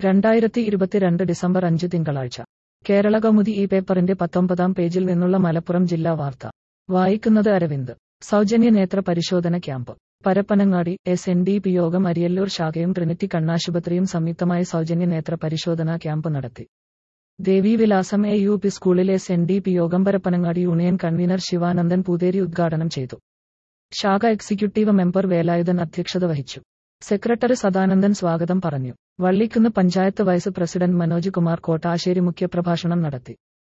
രണ്ടായിരത്തി ഇരുപത്തിരണ്ട് ഡിസംബർ അഞ്ച് തിങ്കളാഴ്ച കേരള കൗമുദി ഈ പേപ്പറിന്റെ പത്തൊമ്പതാം പേജിൽ നിന്നുള്ള മലപ്പുറം ജില്ലാ വാർത്ത വായിക്കുന്നത് അരവിന്ദ് സൗജന്യ നേത്ര പരിശോധന camp Parappanangadi S N D P യോഗം അരിയല്ലൂർ ശാഖയും ട്രിനിറ്റി കണ്ണാശുപത്രിയും സംയുക്തമായി സൗജന്യ നേത്ര പരിശോധനാ ക്യാമ്പ് നടത്തി ദേവീവിലാസം എ യു പി സ്കൂളിലെ എസ് എൻ ഡി പി യോഗം പരപ്പനങ്ങാടി യൂണിയൻ കൺവീനർ ശിവാനന്ദൻ പൂതേരി ഉദ്ഘാടനം ചെയ്തു ശാഖ എക്സിക്യൂട്ടീവ് മെമ്പർ വേലായുധൻ അധ്യക്ഷത വഹിച്ചു സെക്രട്ടറി സദാനന്ദൻ സ്വാഗതം പറഞ്ഞു വള്ളിക്കുന്ന് പഞ്ചായത്ത് വൈസ് പ്രസിഡന്റ് മനോജ് കുമാർ കോട്ടാശ്ശേരി മുഖ്യപ്രഭാഷണം നടത്തി